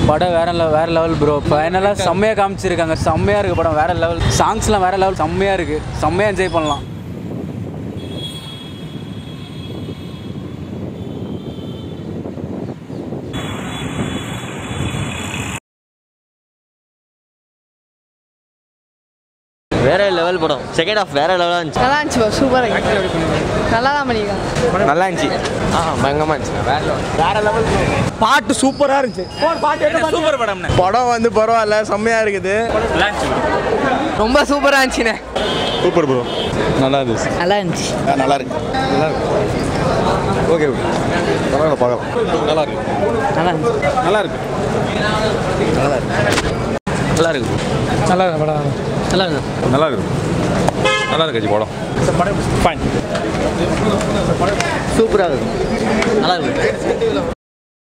படம் வேற லெவல் வேற லெவல் ப்ரோ ஃபைனலாக செம்மையாக காமிச்சிருக்காங்க செம்மையாக இருக்குது படம் வேற லெவல் சாங்ஸ்லாம் வேற லெவல் செம்மையாக இருக்குது செம்மையாக என்ஜாய் பண்ணலாம் வேற லெவல் படம் செகண்ட் ஹாஃப் வேற லெவலாக இருந்துச்சு நல்லா இருந்துச்சு bro, சூப்பராக இருக்கு நல்லா தான் பண்ணியிருக்காங்க நல்லா இருந்துச்சு ஆ பயங்கரமாக இருந்துச்சு வேற லெவல் வேற லெவல் பாட்டு சூப்பரா இருந்துச்சு சூப்பர் படம் படம் வந்து பரவாயில்ல செம்மையா இருக்குது ரொம்ப சூப்பராக இருந்துச்சுண்ணே சூப்பர் ப்ரோ நல்லா இருந்துச்சு நல்லா இருந்துச்சு நல்லா இருக்கு ஓகே ஓகே பரவாயில்ல பார்க்கலாம் நல்லா இருக்கு நல்லா இருந்துச்சு நல்லா இருக்கு நல்லா இருக்கு நல்லா இருக்கு படம் நல்லா இருக்கு நல்லா இருக்கு நல்லா இருக்கு படம் ஃபைன் சூப்பராக இருக்கு நல்லா இருக்கு